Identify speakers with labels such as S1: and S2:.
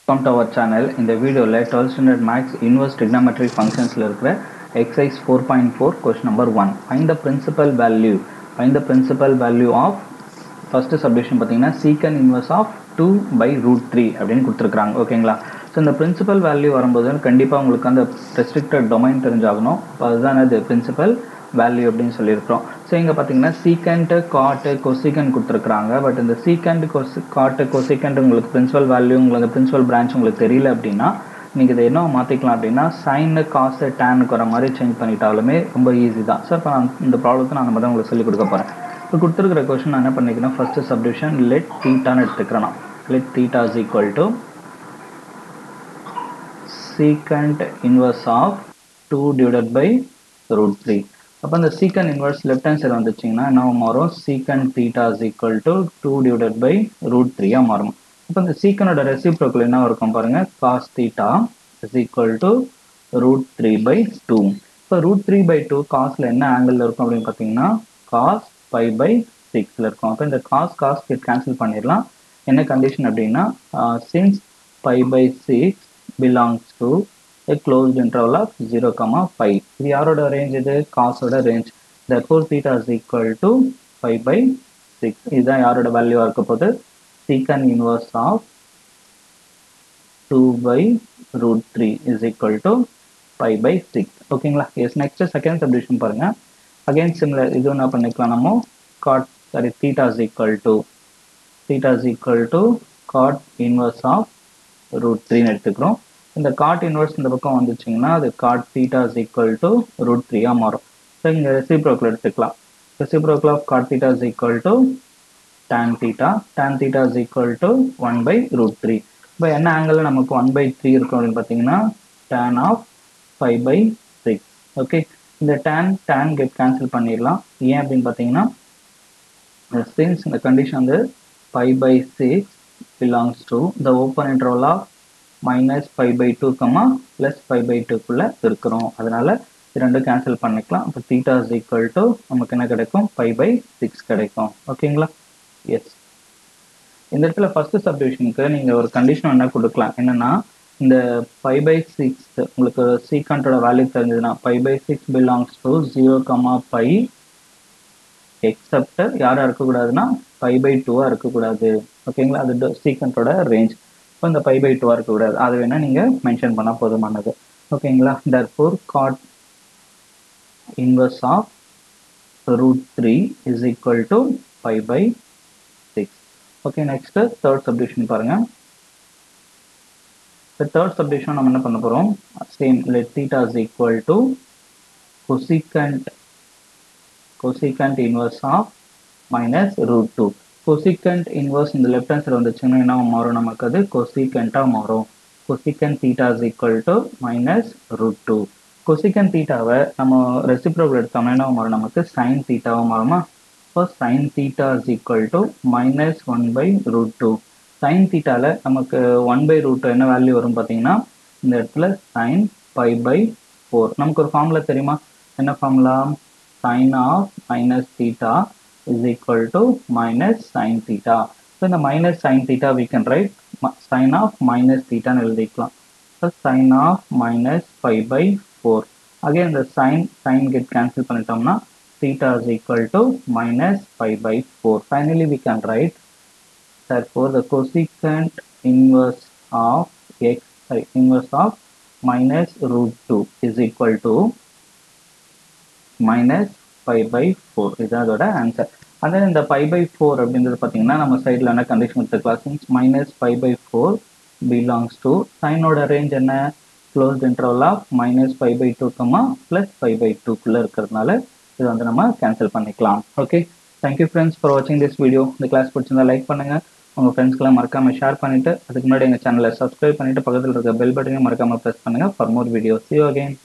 S1: Welcome to our channel இந்த வீடியோவில் twelfth standard maths inverse trigonometric ஃபங்க்ஷன்ஸில் இருக்கிற exercise four point four question number one find the principal value find the principal value of first subdivision பார்த்தீங்கன்னா secant inverse of two by root three அப்படின்னு கொடுத்துருக்காங்க ஓகேங்களா so இந்த principal value வரும்போது கண்டிப்பாக உங்களுக்கு அந்த ரெஸ்ட்ரிக்டட் டொமைன் தெரிஞ்சாகணும் இப்போ அதுதான் அது பிரின்சிபல் வேல்யூ அப்படின்னு சொல்லியிருக்கிறோம் ஸோ இங்கே பார்த்தீங்கன்னா சீக்கண்ட்டு காட்டு கொசிகன் கொடுத்துருக்குறாங்க பட் இந்த சீக்கண்ட் கொசி காட்டு கொசிகண்ட் உங்களுக்கு பிரின்சிபல் வேல்யூ உங்களுக்கு பிரின்சிபல் பிரான்ச் உங்களுக்கு தெரியல அப்படின்னா நீங்கள் இதை என்ன மாற்றிக்கலாம் அப்படின்னா சைனு காசு டேனுக்கு வர மாதிரி சேஞ்ச் பண்ணிட்டாலுமே ரொம்ப ஈஸி தான் ஸோ இப்போ நான் இந்த ப்ராப்ளத்தை நான் அந்த மாதிரி உங்களுக்கு சொல்லிக் கொடுக்க போகிறேன் இப்போ கொடுத்துருக்கிற கொஸ்டின் நான் என்ன பண்ணிக்கிறேன் ஃபஸ்ட்டு சப்டிவிஷன் லெட் தீட்டான்னு எடுத்துக்கிறேன் நான் let theta is equal to secant inverse of 2 divided by root 3 அப்போ இந்த secant inverse left hand side வந்துச்சிங்கன்னா என்ன மாறும் secant theta is equal to 2 divided by root 3 ஆ மாறும் அப்போ இந்த secantோட reciprocal என்ன இருக்கும் பாருங்க cos theta is equal to root 3 by 2 இப்போ root 3 by 2 cosல என்ன angle இருக்கும் அப்படின்னு பார்த்தீங்கன்னா cos 5 by 6ல இருக்கும் அப்போ இந்த cos cos கேன்சல் பண்ணிடலாம் என்ன கண்டிஷன் அப்படின்னா since 5 by 6 belongs to a closed interval of 0 comma 5 இது யாரோட ரேஞ்ச் இது காசோட range therefore theta is equal to 5 by 6 இதுதான் யாரோட வேல்யூவா இருக்க போகுது secant inverse of 2 by root 3 is equal to 5 by 6 ஓகேங்களா எஸ் நெக்ஸ்ட் செகண்ட் சப்டிவிஷன் பாருங்க அகைன் சிமிலர் இது என்ன பண்ணிக்கலாம் நம்ம cot sorry theta is equal to theta is equal to cot inverse of root த்ரீன்னு எடுத்துக்கிறோம் இந்த காட் இன்வர்ஸ் இந்த பக்கம் வந்துச்சிங்கன்னா அது cot theta is equal to root த்ரீயாக மாறும் ஸோ இங்கே ரெசிப்ரோக்கில் எடுத்துக்கலாம் ரெசிப்ரோக்கில் of cot theta is equal to tan theta tan theta is equal to one by root three இப்போ என்ன ஆங்கிளில் நமக்கு ஒன் பை த்ரீ இருக்கும் அப்படின்னு பார்த்தீங்கன்னா tan of five by six okay இந்த டேன் டேன் கெட் கேன்சல் பண்ணிடலாம் ஏன் அப்படின்னு பார்த்தீங்கன்னா சின்ஸ் இந்த கண்டிஷன் வந்து five by six belongs to the open interval of minus 5 by 2 comma plus 5 by 2 குள்ள இருக்கிறோம் அதனால ரெண்டும் கேன்சல் பண்ணிக்கலாம் அப்போ தீட்டா இஸ் ஈக்குவல் டு நமக்கு என்ன கிடைக்கும் ஃபைவ் பை சிக்ஸ் கிடைக்கும் ஓகேங்களா எஸ் இந்த இடத்துல ஃபர்ஸ்ட் சப்டிவிஷனுக்கு நீங்கள் ஒரு கண்டிஷன் என்ன கொடுக்கலாம் என்னன்னா இந்த ஃபைவ் பை சிக்ஸ் உங்களுக்கு சீக்கண்டோட வேல்யூ தெரிஞ்சதுன்னா five by six belongs to zero comma five except யாராக இருக்கக்கூடாதுன்னா ஃபைவ் பை டூவாக இருக்கக்கூடாது ஓகேங்களா அது சீக்கண்டோட ரேஞ்ச் இப்போ இந்த ஃபைவ் பை டூவாக இருக்கக்கூடாது அது வேணால் நீங்கள் மென்ஷன் பண்ணால் போதுமானது ஓகேங்களா therefore cot inverse of root three is equal to five by six okay next third subdivision பாருங்கள் இந்த தேர்ட் சப்டிவிஷன் நம்ம என்ன பண்ண போகிறோம் same let theta is equal to cosecant cosecant inverse of minus root 2 cosecant inverse இந்த left hand side வந்துச்சுன்னா என்ன மாறும் நமக்கு அது cosecant மாறும் cosecant theta is equal to minus root 2 cosecant theta-வை நம்ம reciprocal எடுத்தோம்னா என்ன மாறும் நமக்கு sin theta மாறுமா இப்போ sin theta is equal to minus 1 by root 2 sin theta-ல நமக்கு 1 by root 2 என்ன வேல்யூ வரும் பார்த்தீங்கன்னா இந்த இடத்துல sin pi by 4 நமக்கு ஒரு ஃபார்முலா தெரியுமா என்ன formula sin of minus theta is equal to minus sin theta. So, in the minus sin theta we can write sin of minus theta ன்னு எழுதிக்கலாம். So, sin of minus 5 by 4. Again, the sin, sin get cancel பண்ணிட்டோம்னா theta is equal to minus 5 by 4. Finally, we can write therefore the cosecant inverse of x, sorry, inverse of minus root 2 is equal to minus five by four இதுதான் அதோட answer அதே இந்த five by four அப்படின்றது பார்த்தீங்கன்னா நம்ம சைடில் என்ன condition எடுத்துக்கலாம் since minus five by four belongs to சைனோட ரேஞ்ச் என்ன closed interval of minus five by two comma plus five by டூக்குள்ளே இருக்கிறதுனால இது வந்து நம்ம கேன்சல் பண்ணிக்கலாம் ஓகே தேங்க்யூ ஃப்ரெண்ட்ஸ் ஃபார் வாட்சிங் திஸ் வீடியோ இந்த கிளாஸ் பிடிச்சிருந்தா லைக் பண்ணுங்கள் உங்கள் ஃப்ரெண்ட்ஸ்க்கெல்லாம் மறக்காமல் ஷேர் பண்ணிவிட்டு அதுக்கு முன்னாடி எங்கள் சேனலை சப்ஸ்கிரைப் பண்ணிவிட்டு பக்கத்தில் இருக்க பெல் பட்டனையும் மறக்காமல் ப்ரெஸ் பண்ணுங்கள் for more video see again